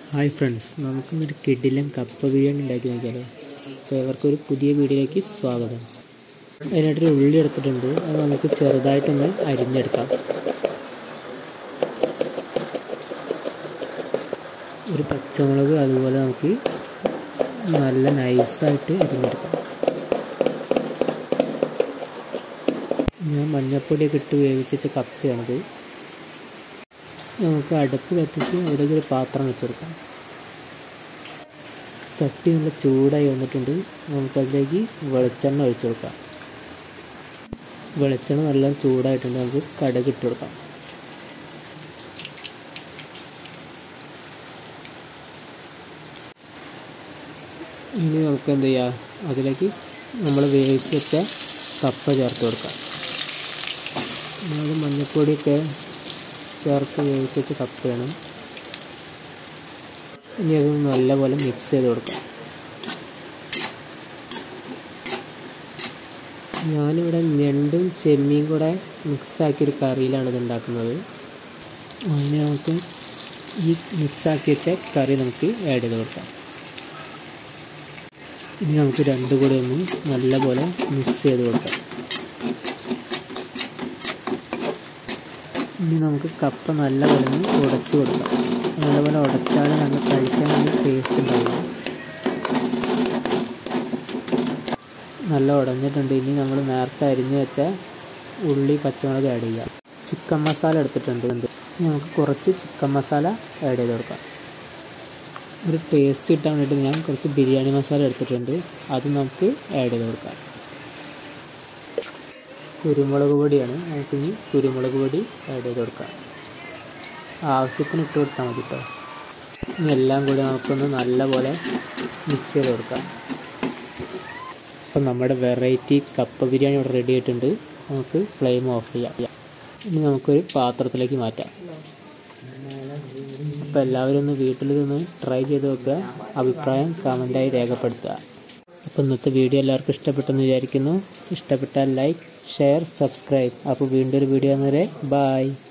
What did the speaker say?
hi friends നമുക്കിന്നൊരു കിഡിലും കപ്പ ബിരിയാണി ഉണ്ടാക്കി നോക്കിയാലോ അപ്പോൾ ഇവർക്കൊരു പുതിയ വീഡിയോയിലേക്ക് സ്വാഗതം അതിനായിട്ടൊരു ഉള്ളി എടുത്തിട്ടുണ്ട് അത് നമുക്ക് ചെറുതായിട്ടൊന്ന് അരിഞ്ഞെടുക്കാം ഒരു പച്ചമുളക് അതുപോലെ നമുക്ക് നല്ല നൈസായിട്ട് അരിഞ്ഞെടുക്കാം ഞാൻ മഞ്ഞപ്പൊടിയൊക്കെ ഇട്ട് വേവിച്ച കപ്പയാണിത് നമുക്ക് അടുപ്പ് കത്തിച്ച് അവിടേക്ക് ഒരു പാത്രം വെച്ചെടുക്കാം ചട്ടി നല്ല ചൂടായി വന്നിട്ടുണ്ട് നമുക്കതിലേക്ക് വെളിച്ചെണ്ണ ഒഴിച്ചു കൊടുക്കാം വെളിച്ചെണ്ണ നല്ല ചൂടായിട്ടുണ്ട് നമുക്ക് കടുക് ഇട്ട് കൊടുക്കാം ഇനി നമുക്ക് എന്ത് ചെയ്യാം അതിലേക്ക് നമ്മൾ വേവിച്ച് വെച്ച കപ്പ ചേർത്ത് കൊടുക്കാം അത് മഞ്ഞൾപ്പൊടിയൊക്കെ ചേർത്ത് വേവിച്ച് വെച്ച കപ്പയാണ് ഇനി അത് നല്ലപോലെ മിക്സ് ചെയ്ത് കൊടുക്കാം ഞാനിവിടെ ഞണ്ടും ചെമ്മീൻ കൂടെ മിക്സാക്കിയൊരു കറിയിലാണ് ഇത് ഉണ്ടാക്കുന്നത് അതിന് നമുക്ക് ഈ മിക്സാക്കി വെച്ച കറി നമുക്ക് ആഡ് ചെയ്ത് കൊടുക്കാം ഇനി നമുക്ക് രണ്ടും കൂടെ ഒന്ന് നല്ലപോലെ മിക്സ് ചെയ്ത് കൊടുക്കാം ഇനി നമുക്ക് കപ്പ നല്ലപോലെ ഒന്ന് ഉടച്ചു കൊടുക്കാം നല്ലപോലെ ഉടച്ചാൽ നമുക്ക് കഴിക്കാൻ നല്ല ടേസ്റ്റ് ഉണ്ടാവും നല്ല ഉടഞ്ഞിട്ടുണ്ട് ഇനി നമ്മൾ നേരത്തെ അരിഞ്ഞ് വെച്ച ഉള്ളി പച്ചമുളക് ആഡ് ചെയ്യാം ചിക്കൻ മസാല എടുത്തിട്ടുണ്ട് ഇനി നമുക്ക് കുറച്ച് ചിക്കൻ മസാല ആഡ് ചെയ്ത് കൊടുക്കാം ഒരു ടേസ്റ്റ് കിട്ടാൻ വേണ്ടിയിട്ട് ഞാൻ കുറച്ച് ബിരിയാണി മസാല എടുത്തിട്ടുണ്ട് അത് നമുക്ക് ആഡ് ചെയ്ത് കൊടുക്കാം കുരുമുളക് പൊടിയാണ് നമുക്കിനി കുരുമുളക് പൊടി ആഡ് ചെയ്ത് കൊടുക്കാം ആവശ്യത്തിന് ഇട്ട് കൊടുത്താൽ മതി കേട്ടോ ഇനി എല്ലാം കൂടി നമുക്കൊന്ന് നല്ലപോലെ മിക്സ് ചെയ്ത് കൊടുക്കാം അപ്പം നമ്മുടെ വെറൈറ്റി കപ്പ ബിരിയാണി ഇവിടെ റെഡി ആയിട്ടുണ്ട് നമുക്ക് ഫ്ലെയിം ഓഫ് ചെയ്യാം ഇനി നമുക്കൊരു പാത്രത്തിലേക്ക് മാറ്റാം അപ്പോൾ എല്ലാവരും ഒന്ന് വീട്ടിൽ നിന്ന് ട്രൈ ചെയ്ത് നോക്കുക അഭിപ്രായം കമൻറ്റായി രേഖപ്പെടുത്തുക അപ്പോൾ ഇന്നത്തെ വീഡിയോ എല്ലാവർക്കും ഇഷ്ടപ്പെട്ടെന്ന് വിചാരിക്കുന്നു ഇഷ്ടപ്പെട്ടാൽ ലൈക്ക് ഷെയർ സബ്സ്ക്രൈബ് അപ്പോൾ വീണ്ടും ഒരു വീഡിയോ വന്നവരെ ബായ്